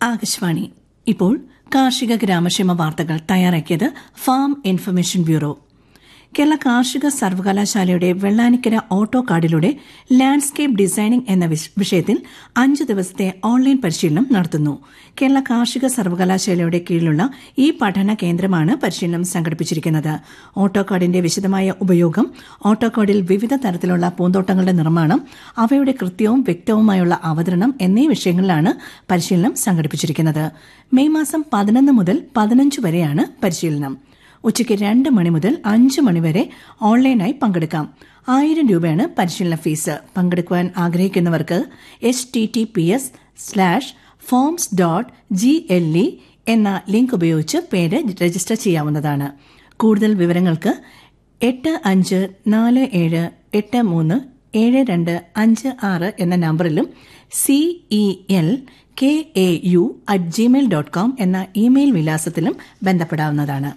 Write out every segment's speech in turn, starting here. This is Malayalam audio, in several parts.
ആകാശവാണി ഇപ്പോൾ കാർഷിക ഗ്രാമക്ഷേമ വാർത്തകൾ തയ്യാറാക്കിയത് ഫാം ഇൻഫർമേഷൻ ബ്യൂറോ കേരള കാർഷിക സർവകലാശാലയുടെ വെള്ളാനിക്കര ഓട്ടോ കാർഡിലൂടെ ലാൻഡ്സ്കേപ്പ് ഡിസൈനിംഗ് എന്ന വിഷയത്തിൽ അഞ്ച് ദിവസത്തെ ഓൺലൈൻ പരിശീലനം നടത്തുന്നു കേരള കാർഷിക സർവകലാശാലയുടെ കീഴിലുള്ള ഈ പഠന കേന്ദ്രമാണ് പരിശീലനം സംഘടിപ്പിച്ചിരിക്കുന്നത് ഓട്ടോ കാർഡിന്റെ വിശദമായ ഉപയോഗം ഓട്ടോ കാർഡിൽ വിവിധ തരത്തിലുള്ള പൂന്തോട്ടങ്ങളുടെ നിർമ്മാണം അവയുടെ കൃത്യവും വ്യക്തവുമായുള്ള അവതരണം എന്നീ വിഷയങ്ങളിലാണ് പരിശീലനം സംഘടിപ്പിച്ചിരിക്കുന്നത് മെയ് മാസം പതിനൊന്ന് മുതൽ പതിനഞ്ച് വരെയാണ് പരിശീലനം ഉച്ചയ്ക്ക് രണ്ട് മണി മുതൽ അഞ്ച് മണിവരെ ഓൺലൈനായി പങ്കെടുക്കാം ആയിരം രൂപയാണ് പരിശീലന ഫീസ് പങ്കെടുക്കുവാൻ ആഗ്രഹിക്കുന്നവർക്ക് H T T P S slash forms dot G L E എന്ന ലിങ്ക് ഉപയോഗിച്ച് പേര് രജിസ്റ്റർ ചെയ്യാവുന്നതാണ് കൂടുതൽ വിവരങ്ങൾക്ക് എട്ട് അഞ്ച് നാല് ഏഴ് എട്ട് മൂന്ന് ഏഴ് രണ്ട് അഞ്ച് ആറ് എന്ന നമ്പറിലും C E L K A U at Gmail dot com എന്ന ഇമെയിൽ വിലാസത്തിലും ബന്ധപ്പെടാവുന്നതാണ്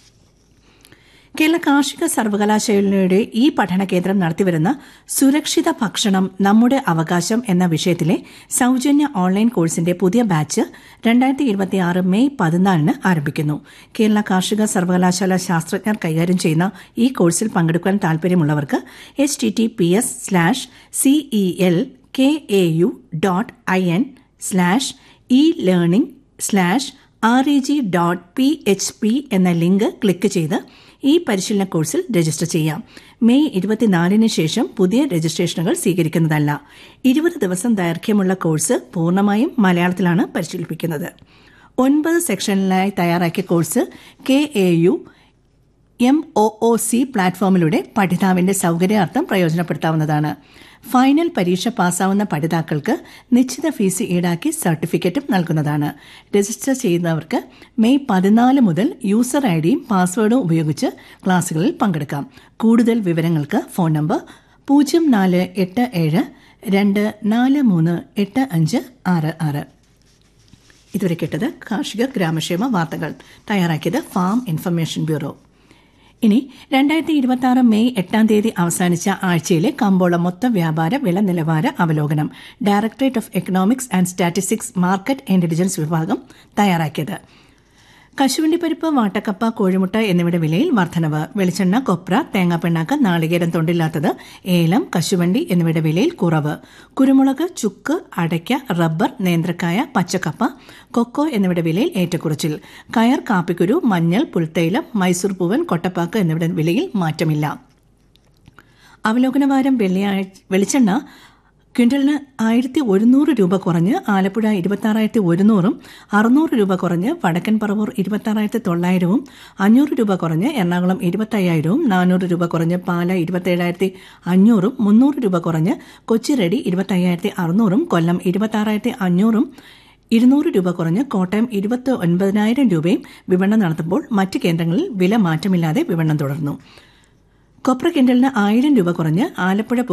കേരള കാർഷിക സർവകലാശാലയുടെ ഈ പഠന കേന്ദ്രം നടത്തിവരുന്ന സുരക്ഷിത ഭക്ഷണം നമ്മുടെ അവകാശം എന്ന വിഷയത്തിലെ സൌജന്യ ഓൺലൈൻ കോഴ്സിന്റെ പുതിയ ബാച്ച് രണ്ടായിരത്തി ഇരുപത്തിയാറ് മെയ് പതിനാലിന് ആരംഭിക്കുന്നു കേരള കാർഷിക സർവകലാശാല ശാസ്ത്രജ്ഞർ കൈകാര്യം ചെയ്യുന്ന ഈ കോഴ്സിൽ പങ്കെടുക്കാൻ താൽപര്യമുള്ളവർക്ക് H T T P S slash C E L K A U dot I N slash E learning slash R E G dot P H P എന്ന ലിങ്ക് ക്ലിക്ക് ചെയ്ത് ഈ പരിശീലന കോഴ്സിൽ രജിസ്റ്റർ ചെയ്യാം മെയ് ഇരുപത്തിനാലിന് ശേഷം പുതിയ രജിസ്ട്രേഷനുകൾ സ്വീകരിക്കുന്നതല്ല ഇരുപത് ദിവസം ദൈർഘ്യമുള്ള കോഴ്സ് പൂർണ്ണമായും മലയാളത്തിലാണ് പരിശീലിപ്പിക്കുന്നത് ഒൻപത് സെക്ഷനിലായി തയ്യാറാക്കിയ course K A U M O O C പ്ലാറ്റ്ഫോമിലൂടെ പഠിതാവിന്റെ സൌകര്യാർത്ഥം പ്രയോജനപ്പെടുത്താവുന്നതാണ് ഫൈനൽ പരീക്ഷ പാസ്സാവുന്ന പഠിതാക്കൾക്ക് നിശ്ചിത ഫീസ് ഈടാക്കി സർട്ടിഫിക്കറ്റും നൽകുന്നതാണ് രജിസ്റ്റർ ചെയ്യുന്നവർക്ക് മെയ് പതിനാല് മുതൽ യൂസർ ഐ ഡിയും പാസ്വേഡും ഉപയോഗിച്ച് ക്ലാസുകളിൽ പങ്കെടുക്കാം കൂടുതൽ വിവരങ്ങൾക്ക് ഫോൺ നമ്പർ പൂജ്യം നാല് എട്ട് ഏഴ് രണ്ട് നാല് മൂന്ന് എട്ട് അഞ്ച് ആറ് ആറ് ഇതുവരെ കേട്ടത് കാർഷിക ഗ്രാമക്ഷേമ വാർത്തകൾ തയ്യാറാക്കിയത് ഫാം ഇൻഫർമേഷൻ ബ്യൂറോ ഇനി രണ്ടായിരത്തി ഇരുപത്തി ആറ് മെയ് എട്ടാം തീയതി അവസാനിച്ച ആഴ്ചയിലെ കമ്പോള മൊത്ത വ്യാപാര വില നിലവാര അവലോകനം directorate of economics and statistics market intelligence വിഭാഗം തയ്യാറാക്കിയത് കശുവണ്ടിപ്പരിപ്പ് വാട്ടക്കപ്പ കോഴിമുട്ട എന്നിവയുടെ വിലയിൽ വർധനവ് വെളിച്ചെണ്ണ കൊപ്ര തേങ്ങാപ്പിണ്ണാക്ക് നാളികേരം തൊണ്ടില്ലാത്തത് ഏലം കശുവണ്ടി എന്നിവയുടെ വിലയിൽ കുറവ് കുരുമുളക് ചുക്ക് അടയ്ക്ക റബ്ബർ നേന്ത്രക്കായ പച്ചക്കപ്പ കൊക്കോ എന്നിവയുടെ വിലയിൽ ഏറ്റക്കുറച്ചിൽ കയർ കാപ്പിക്കുരു മഞ്ഞൾ പുൽത്തൈലം മൈസൂർ പൂവൻ കൊട്ടപ്പാക്ക് എന്നിവയുടെ വിലയിൽ മാറ്റമില്ല അവലോകനവാരം വെള്ളിയാഴ്ച വെളിച്ചെണ്ണ ക്വിന്റലിന് ആയിരത്തി ഒരുന്നൂറ് രൂപ കുറഞ്ഞ് ആലപ്പുഴ ഇരുപത്താറായിരത്തി ഒരുന്നൂറും അറുന്നൂറ് രൂപ കുറഞ്ഞ് വടക്കൻ പറവൂർ ഇരുപത്താറായിരത്തി തൊള്ളായിരവും അഞ്ഞൂറ് രൂപ കുറഞ്ഞ് എറണാകുളം ഇരുപത്തയ്യായിരവും നാനൂറ് രൂപ കുറഞ്ഞ് പാല ഇരുപത്തേഴായിരത്തി അഞ്ഞൂറും മുന്നൂറ് രൂപ കുറഞ്ഞ് കൊച്ചി റെഡി ഇരുപത്തയ്യായിരത്തി അറുന്നൂറും കൊല്ലം ഇരുപത്താറായിരത്തി അഞ്ഞൂറും ഇരുന്നൂറ് രൂപ കുറഞ്ഞ് കോട്ടയം ഇരുപത്തി ഒൻപതിനായിരം രൂപയും വിപണനം നടത്തുമ്പോൾ മറ്റ് കേന്ദ്രങ്ങളിൽ വില മാറ്റമില്ലാതെ വിപണനം തുടർന്നു കൊപ്ര കിൻഡലിന് ആയിരം രൂപ കുറഞ്ഞ് ആലപ്പുഴ